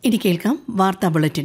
ഇനി കേൾക്കാം വാർത്താ ബുള്ളറ്റിൻ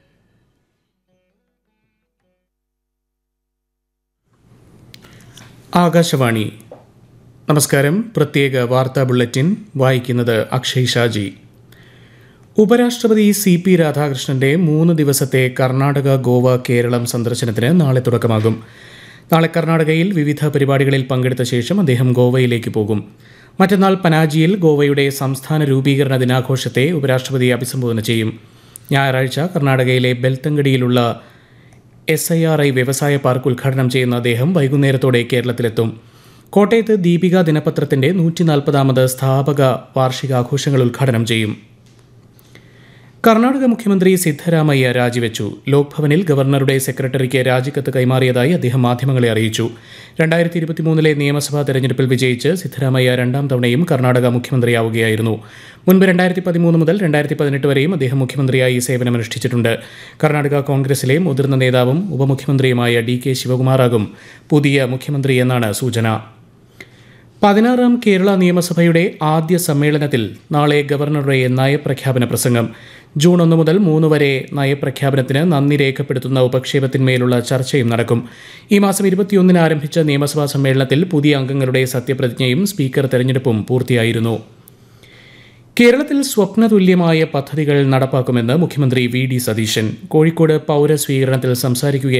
ആകാശവാണി നമസ്കാരം പ്രത്യേക വാർത്താ ബുള്ളറ്റിൻ വായിക്കുന്നത് അക്ഷയ് ഷാജി ഉപരാഷ്ട്രപതി സി പി രാധാകൃഷ്ണന്റെ മൂന്ന് ദിവസത്തെ കർണാടക ഗോവ കേരളം സന്ദർശനത്തിന് നാളെ തുടക്കമാകും നാളെ കർണാടകയിൽ വിവിധ പരിപാടികളിൽ പങ്കെടുത്ത ശേഷം അദ്ദേഹം ഗോവയിലേക്ക് പോകും മറ്റന്നാൾ പനാജിയിൽ ഗോവയുടെ സംസ്ഥാന രൂപീകരണ ദിനാഘോഷത്തെ ഉപരാഷ്ട്രപതി അഭിസംബോധന ചെയ്യും ഞായറാഴ്ച കർണാടകയിലെ ബെൽത്തങ്കടിയിലുള്ള എസ് ഐ ആർ ഐ വ്യവസായ പാർക്ക് ഉദ്ഘാടനം ചെയ്യുന്ന അദ്ദേഹം വൈകുന്നേരത്തോടെ കേരളത്തിലെത്തും കോട്ടയത്ത് ദീപിക ദിനപത്രത്തിന്റെ നൂറ്റി നാൽപ്പതാമത് സ്ഥാപക വാർഷികാഘോഷങ്ങൾ ഉദ്ഘാടനം ചെയ്യും കർണാടക മുഖ്യമന്ത്രി സിദ്ധരാമയ്യ രാജിവെച്ചു ലോക്ഭവനിൽ ഗവർണറുടെ സെക്രട്ടറിക്ക് രാജിക്കത്ത് കൈമാറിയതായി അദ്ദേഹം മാധ്യമങ്ങളെ അറിയിച്ചു രണ്ടായിരത്തി ഇരുപത്തിമൂന്നിലെ നിയമസഭാ തെരഞ്ഞെടുപ്പിൽ വിജയിച്ച് സിദ്ധരാമയ്യ രണ്ടാം തവണയും കർണാടക മുഖ്യമന്ത്രിയാവുകയായിരുന്നു മുൻപ് രണ്ടായിരത്തി പതിമൂന്ന് മുതൽ രണ്ടായിരത്തി പതിനെട്ട് വരെയും അദ്ദേഹം മുഖ്യമന്ത്രിയായി സേവനമനുഷ്ഠിച്ചിട്ടുണ്ട് കർണാടക കോൺഗ്രസിലെ മുതിർന്ന നേതാവും ഉപമുഖ്യമന്ത്രിയുമായ ഡി കെ ശിവകുമാറാകും പുതിയ മുഖ്യമന്ത്രി എന്നാണ് സൂചന പതിനാറാം കേരള നിയമസഭയുടെ ആദ്യ സമ്മേളനത്തിൽ നാളെ ഗവർണറുടെ നയപ്രഖ്യാപന പ്രസംഗം ജൂൺ ഒന്ന് മുതൽ മൂന്ന് വരെ നയപ്രഖ്യാപനത്തിന് നന്ദി രേഖപ്പെടുത്തുന്ന ഉപക്ഷേപത്തിന്മേലുള്ള ചർച്ചയും നടക്കും ഈ മാസം ഇരുപത്തിയൊന്നിന് ആരംഭിച്ച നിയമസഭാ സമ്മേളനത്തിൽ പുതിയ അംഗങ്ങളുടെ സത്യപ്രതിജ്ഞയും സ്പീക്കർ തെരഞ്ഞെടുപ്പും പൂർത്തിയായിരുന്നു കേരളത്തിൽ സ്വപ്നതുല്യമായ പദ്ധതികൾ നടപ്പാക്കുമെന്ന് മുഖ്യമന്ത്രി വി ഡി സതീശൻ കോഴിക്കോട് പൗരസ്വീകരണത്തിൽ സംസാരിക്കുക